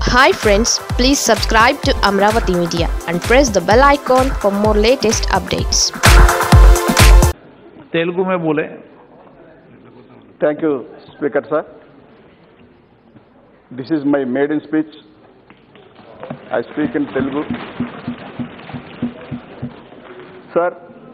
Hi friends please subscribe to Amaravati media and press the bell icon for more latest updates Telugu में बोले Thank you, Speaker sir. This is my maiden speech. I speak in Telugu. Sir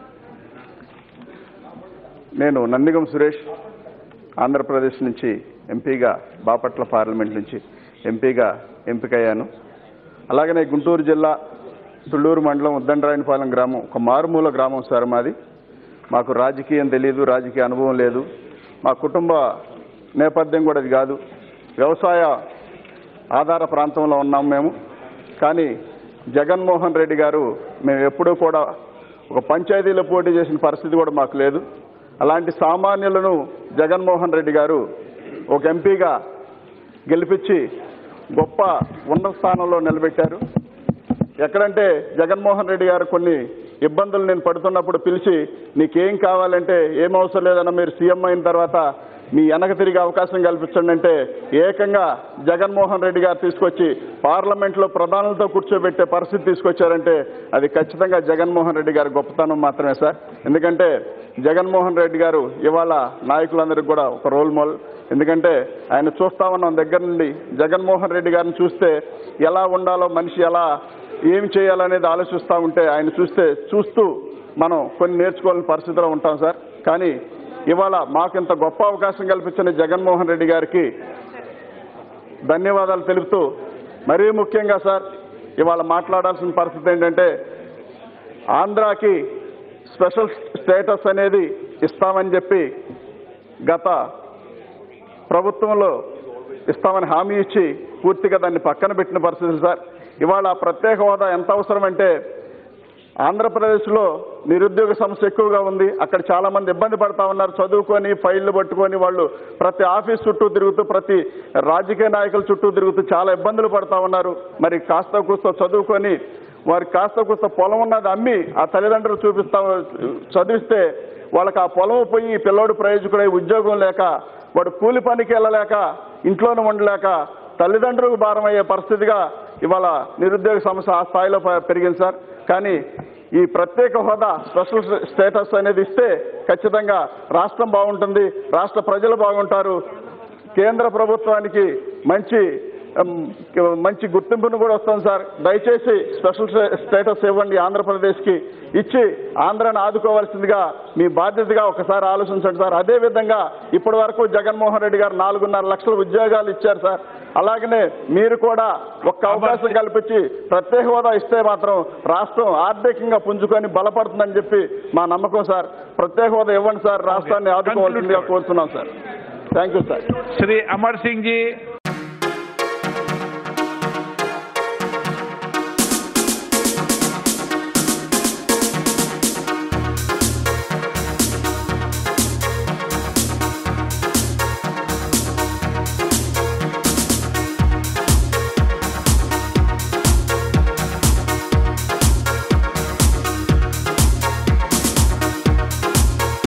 నేను నందిగం సురేష్ ఆంధ్రప్రదేశ్ నుంచి ఎంపీగా Bapatla parliament నుంచి ఎంపీగా ఎంపికయ్యాను అలాగనే గుంటూరు జిల్లా తుళ్ళూరు మండలం ఉద్దండరాయనపాలెం గ్రామం ఒక మారుమూల గ్రామం సార్ మాది మాకు రాజకీయం తెలియదు రాజకీయ అనుభవం లేదు మా కుటుంబ నేపథ్యం కూడా అది కాదు వ్యవసాయ ఆధార ప్రాంతంలో ఉన్నాం మేము కానీ జగన్మోహన్ రెడ్డి గారు మేము ఎప్పుడూ కూడా ఒక పంచాయతీలో పోటీ చేసిన పరిస్థితి కూడా మాకు లేదు అలాంటి సామాన్యులను జగన్మోహన్ రెడ్డి గారు ఒక ఎంపీగా గెలిపించి గొప్ప ఉన్నత స్థానంలో నిలబెట్టారు ఎక్కడంటే జగన్మోహన్ రెడ్డి గారు కొన్ని ఇబ్బందులు నేను పడుతున్నప్పుడు పిలిచి నీకేం కావాలంటే ఏం అవసరం లేదన్న మీరు సీఎం అయిన తర్వాత మీ వెనక తిరిగే అవకాశం కల్పించండి అంటే ఏకంగా జగన్మోహన్ రెడ్డి గారు తీసుకొచ్చి పార్లమెంట్లో ప్రధానులతో కూర్చోబెట్టే పరిస్థితి తీసుకొచ్చారంటే అది ఖచ్చితంగా జగన్మోహన్ రెడ్డి గారి గొప్పతనం మాత్రమే సార్ ఎందుకంటే జగన్మోహన్ రెడ్డి గారు ఇవాళ నాయకులందరికీ కూడా ఒక రోల్ మోడల్ ఎందుకంటే ఆయన చూస్తా ఉన్నాం దగ్గర నుండి జగన్మోహన్ రెడ్డి గారిని చూస్తే ఎలా ఉండాలో మనిషి ఎలా ఏం చేయాలనేది ఆలోచిస్తూ ఉంటే ఆయన చూస్తే చూస్తూ మనం కొన్ని నేర్చుకోవాలని పరిస్థితిలో ఉంటాం సార్ కానీ ఇవాళ మాకు ఇంత గొప్ప అవకాశం కల్పించిన జగన్మోహన్ రెడ్డి గారికి ధన్యవాదాలు తెలుపుతూ మరీ ముఖ్యంగా సార్ ఇవాళ మాట్లాడాల్సిన పరిస్థితి ఏంటంటే ఆంధ్రాకి స్పెషల్ స్టేటస్ అనేది ఇస్తామని చెప్పి గత ప్రభుత్వంలో ఇస్తామని హామీ ఇచ్చి పూర్తిగా దాన్ని పక్కన పెట్టిన పరిస్థితులు సార్ ఇవాళ ప్రత్యేక హోదా ఎంత అవసరం అంటే ఆంధ్రప్రదేశ్లో నిరుద్యోగ సమస్య ఎక్కువగా ఉంది అక్కడ చాలా మంది ఇబ్బంది పడతా ఉన్నారు చదువుకొని ఫైళ్లు పట్టుకొని వాళ్ళు ప్రతి ఆఫీస్ చుట్టూ తిరుగుతూ ప్రతి రాజకీయ నాయకుల చుట్టూ తిరుగుతూ చాలా ఇబ్బందులు పడతా ఉన్నారు మరి కాస్త కూస్త చదువుకొని వారికి కాస్త కూస్త పొలం ఉన్నది అమ్మి ఆ తల్లిదండ్రులు చూపిస్తా చదివిస్తే వాళ్ళకి ఆ పొలం పోయి ఈ పిల్లోడు ప్రయోజకుడై ఉద్యోగం లేక వాడు కూలి పనికి వెళ్ళలేక ఇంట్లోనే ఉండలేక తల్లిదండ్రులకు భారం అయ్యే పరిస్థితిగా ఇవాళ నిరుద్యోగ సమస్య ఆ స్థాయిలో ప- పెరిగింది సార్ కానీ ఈ ప్రత్యేక హోదా స్పెషల్ స్టేటస్ అనేది ఇస్తే ఖచ్చితంగా రాష్ట్రం బాగుంటుంది రాష్ట్ర ప్రజలు బాగుంటారు కేంద్ర ప్రభుత్వానికి మంచి ఉమ్, మంచి గుర్తింపును కూడా వస్తుంది సార్ దయచేసి స్పెషల్ స్టేటస్ ఇవ్వండి ఆంధ్రప్రదేశ్కి ఇచ్చి ఆంధ్రాని ఆదుకోవాల్సిందిగా మీ బాధ్యతగా ఒకసారి ఆలోచించండి సార్ అదే విధంగా ఇప్పటి వరకు జగన్మోహన్ రెడ్డి గారు నాలుగున్నర లక్షల ఉద్యోగాలు ఇచ్చారు సార్ అలాగనే మీరు కూడా ఒక్క అవకాశం కల్పించి ప్రత్యేక హోదా ఇస్తే మాత్రం రాష్ట్రం ఆర్థికంగా పుంజుకొని బలపడుతుందని చెప్పి మా నమ్మకం సార్ ప్రత్యేక హోదా ఇవ్వండి సార్ రాష్ట్రాన్ని ఆదుకోవాల్సిందిగా కోరుతున్నాం sir thank you sir Shri Amar Singh ji